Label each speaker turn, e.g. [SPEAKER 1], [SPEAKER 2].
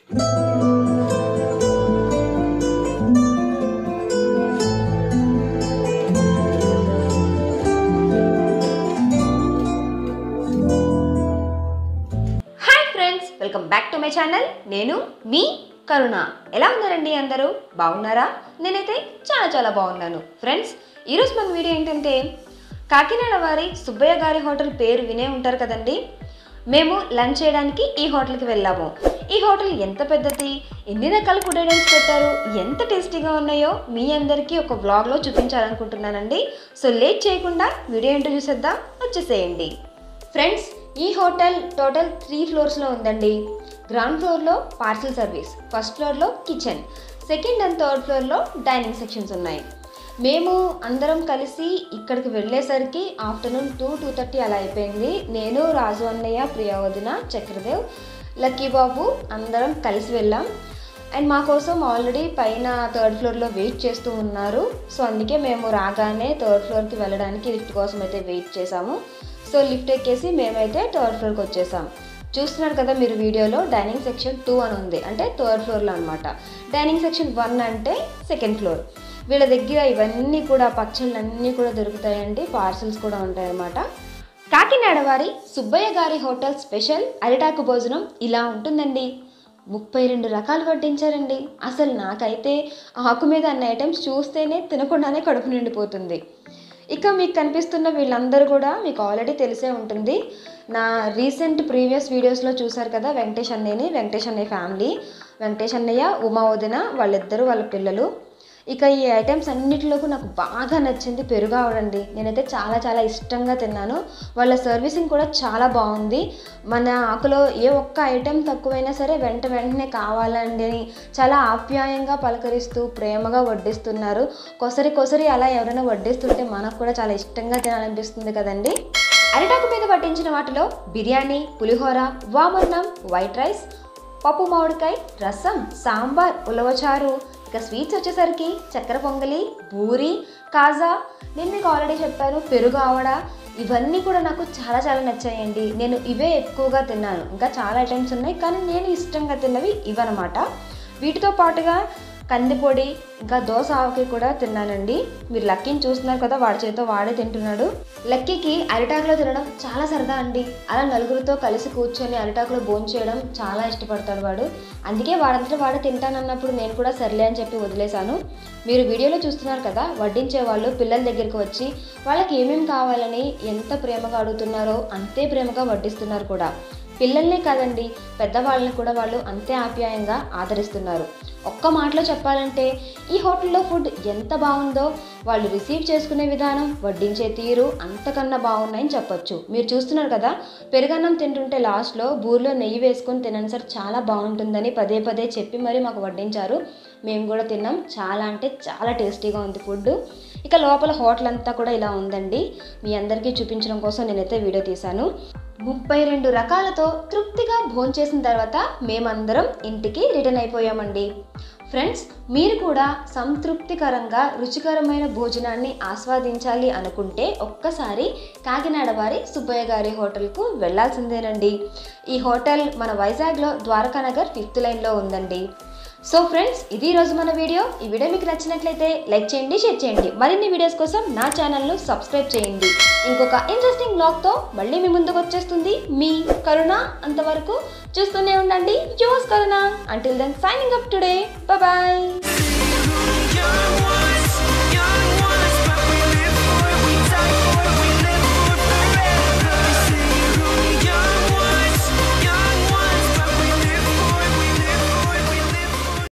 [SPEAKER 1] hi friends welcome back to my channel నేను మీ కరుణ ఎలా ఉన్నారండి అందరూ బాగున్నారా నేనైతే చాలా చాలా బాగున్నాను ఫ్రెండ్స్ ఈరోజు మన వీడియో ఏంటంటే కాకినాడ వారి సుబ్బయ్య గారి హోటల్ పేరు వినే ఉంటారు కదండి మేము లంచ్ చేయడానికి ఈ హోటల్కి వెళ్ళాము ఈ హోటల్ ఎంత పెద్దది ఎన్ని రకాల ఫుడ్ ఐటమ్స్ పెట్టారు ఎంత టేస్టీగా ఉన్నాయో మీ అందరికీ ఒక వ్లాగ్లో చూపించాలనుకుంటున్నానండి సో లేట్ చేయకుండా వీడియో ఏంటో చూసేద్దాం వచ్చేసేయండి ఫ్రెండ్స్ ఈ హోటల్ టోటల్ త్రీ ఫ్లోర్స్లో ఉందండి గ్రౌండ్ ఫ్లోర్లో పార్సల్ సర్వీస్ ఫస్ట్ ఫ్లోర్లో కిచెన్ సెకండ్ అండ్ థర్డ్ ఫ్లోర్లో డైనింగ్ సెక్షన్స్ ఉన్నాయి మేము అందరం కలిసి ఇక్కడికి వెళ్ళేసరికి ఆఫ్టర్నూన్ టూ టూ థర్టీ అలా అయిపోయింది నేను రాజు అన్నయ్య ప్రియా వదిన చక్రదేవ్ లక్కీ బాబు అందరం కలిసి వెళ్ళాం అండ్ మా కోసం ఆల్రెడీ పైన థర్డ్ ఫ్లోర్లో వెయిట్ చేస్తూ ఉన్నారు సో అందుకే మేము రాగానే థర్డ్ ఫ్లోర్కి వెళ్ళడానికి లిఫ్ట్ కోసం అయితే వెయిట్ చేసాము సో లిఫ్ట్ ఎక్కేసి మేమైతే థర్డ్ ఫ్లోర్కి వచ్చేసాం చూస్తున్నారు కదా మీరు వీడియోలో డైనింగ్ సెక్షన్ టూ అని ఉంది అంటే థర్డ్ ఫ్లోర్లో అనమాట డైనింగ్ సెక్షన్ వన్ అంటే సెకండ్ ఫ్లోర్ వీళ్ళ దగ్గర ఇవన్నీ కూడా పచ్చళ్ళు అన్నీ కూడా దొరుకుతాయండి పార్సల్స్ కూడా ఉంటాయన్నమాట కాకినాడ వారి సుబ్బయ్య గారి హోటల్ స్పెషల్ అరిటాకు భోజనం ఇలా ఉంటుందండి ముప్పై రెండు రకాలు వడ్డించారండి అసలు నాకైతే ఆకు మీద అన్న ఐటమ్స్ చూస్తేనే తినకుండానే కడుపు నిండిపోతుంది ఇక మీకు కనిపిస్తున్న వీళ్ళందరూ కూడా మీకు ఆల్రెడీ తెలిసే ఉంటుంది నా రీసెంట్ ప్రీవియస్ వీడియోస్లో చూశారు కదా వెంకటేష్ అన్నయ్యని వెంకటేష్ అన్నయ్య ఫ్యామిలీ వెంకటేష్ అన్నయ్య ఉమా వదిన వాళ్ళిద్దరూ వాళ్ళ పిల్లలు ఇక ఈ ఐటమ్స్ అన్నిటిలోకి నాకు బాగా నచ్చింది పెరుగు ఆవడండి నేనైతే చాలా చాలా ఇష్టంగా తిన్నాను వాళ్ళ సర్వీసింగ్ కూడా చాలా బాగుంది మన ఆకులో ఏ ఒక్క ఐటెం తక్కువైనా సరే వెంట వెంటనే కావాలండి అని చాలా ఆప్యాయంగా పలకరిస్తూ ప్రేమగా వడ్డిస్తున్నారు కొసరి కొసరి అలా ఎవరైనా వడ్డిస్తుంటే మనకు కూడా చాలా ఇష్టంగా తినాలనిపిస్తుంది కదండి అరిటాకు మీద పట్టించిన వాటిలో బిర్యానీ పులిహోర వామన్నం వైట్ రైస్ పప్పు మామిడికాయ రసం సాంబార్ ఉలవచారు ఇక స్వీట్స్ వచ్చేసరికి చక్కెర పొంగలి బూరి కాజా నేను మీకు ఆల్రెడీ చెప్పాను పెరుగు ఆవడ ఇవన్నీ కూడా నాకు చాలా చాలా నచ్చాయండి నేను ఇవే ఎక్కువగా తిన్నాను ఇంకా చాలా ఐటమ్స్ ఉన్నాయి కానీ నేను ఇష్టంగా తిన్నవి ఇవన్నమాట వీటితో పాటుగా కందిపొడి ఇంకా దోశ ఆవకి కూడా తిన్నానండి మీరు లక్కీని చూస్తున్నారు కదా వాడి చేతితో వాడే తింటున్నాడు లక్కీకి అరిటాకులో తినడం చాలా సరదా అండి అలా నలుగురితో కలిసి కూర్చొని అరిటాకులో భోజనం చేయడం చాలా ఇష్టపడతాడు వాడు అందుకే వాడంతటా వాడు తింటానన్నప్పుడు నేను కూడా సర్లే అని చెప్పి వదిలేశాను మీరు వీడియోలో చూస్తున్నారు కదా వడ్డించే వాళ్ళు పిల్లల దగ్గరికి వచ్చి వాళ్ళకి ఏమేమి కావాలని ఎంత ప్రేమగా అడుగుతున్నారో అంతే ప్రేమగా వడ్డిస్తున్నారు కూడా పిల్లల్నే కాదండి పెద్దవాళ్ళని కూడా వాళ్ళు అంతే ఆప్యాయంగా ఆదరిస్తున్నారు ఒక్క మాటలో చెప్పాలంటే ఈ హోటల్లో ఫుడ్ ఎంత బాగుందో వాళ్ళు రిసీవ్ చేసుకునే విధానం వడ్డించే తీరు అంతకన్నా బాగున్నాయని చెప్పొచ్చు మీరు చూస్తున్నారు కదా పెరుగన్నం తింటుంటే లాస్ట్లో బూర్లో నెయ్యి వేసుకొని తినండి సార్ చాలా బాగుంటుందని పదే పదే చెప్పి మరీ మాకు వడ్డించారు మేము కూడా తిన్నాం చాలా అంటే చాలా టేస్టీగా ఉంది ఫుడ్ ఇక లోపల హోటల్ అంతా కూడా ఇలా ఉందండి మీ అందరికీ చూపించడం కోసం నేనైతే వీడియో తీశాను ముప్పై రెండు రకాలతో తృప్తిగా భోంచేసిన తర్వాత మేమందరం ఇంటికి రిటర్న్ అయిపోయామండి ఫ్రెండ్స్ మీరు కూడా సంతృప్తికరంగా రుచికరమైన భోజనాన్ని ఆస్వాదించాలి అనుకుంటే ఒక్కసారి కాకినాడ వారి సుబ్బయ్య గారి హోటల్కు వెళ్ళాల్సిందేనండి ఈ హోటల్ మన వైజాగ్లో ద్వారకానగర్ ఫిఫ్త్ లైన్లో ఉందండి సో ఫ్రెండ్స్ ఇది ఈ రోజు మన వీడియో ఈ వీడియో మీకు నచ్చినట్లయితే లైక్ చేయండి షేర్ చేయండి మరిన్ని వీడియోస్ కోసం నా ఛానల్ను సబ్స్క్రైబ్ చేయండి ఇంకొక ఇంట్రెస్టింగ్ బ్లాగ్తో మళ్ళీ మీ ముందుకు వచ్చేస్తుంది మీ కరుణ అంతవరకు చూస్తూనే ఉండండి yours Karuna until then signing up today bye